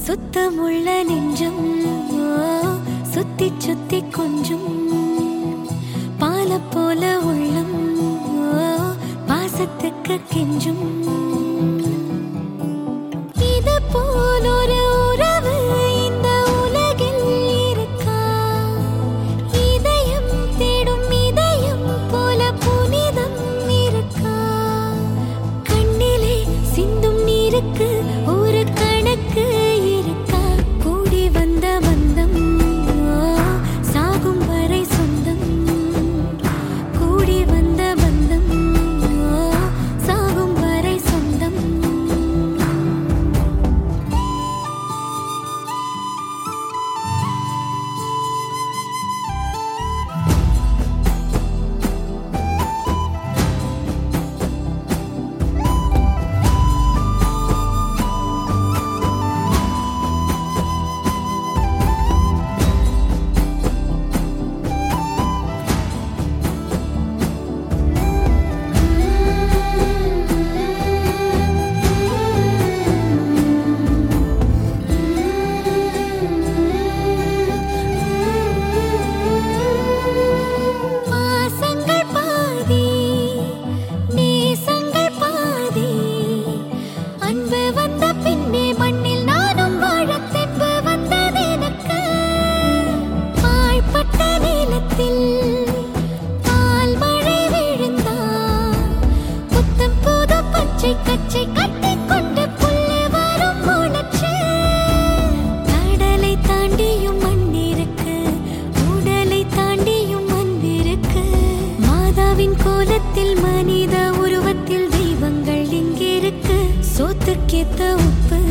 சுத்தமுள்ள நெஞ்சம் ஓ, சுத்தி சுத்தி கொஞ்சம் பால போல உள்ளம் ஓ, பாசத்துக்கு கெஞ்சும் இது போல் ஒரு உறவு இந்த உலகில் இருக்கா இதயம் தேடும் இதயம் போல புனிதம் இருக்கா கண்ணிலே சிந்தும் நீருக்கு ஒரு கணக்கு இருக்கா கூடி வந்த பந்தம் ஓ, சாகும் வரை சொந்தம் கூடி வந்த பந்தம் ஓ, சாகும் வரை சொந்தம் பாசங்கள் பாதி நேசங்கள் பாதி அன்பு வந்த பின்னே மண்ணில் நானும் வாழ தென்பு வந்தது எனக்கு பாழ்பட்ட நீளத்தில் பால் மழை விழுந்தா புத்தம் புது பச்சை கச்சை கட்டிக் கொண்டு புல்லு வரும் முளைச்சு கடலை தாண்டியும் மண்ணிருக்கு உடலை தாண்டியும் அன்பிருக்கு மாதாவின் கோலத்தில் மனித உருவத்தில் தெய்வங்கள் இங்கிருக்கு சோத்துக்கேத்த உப்பு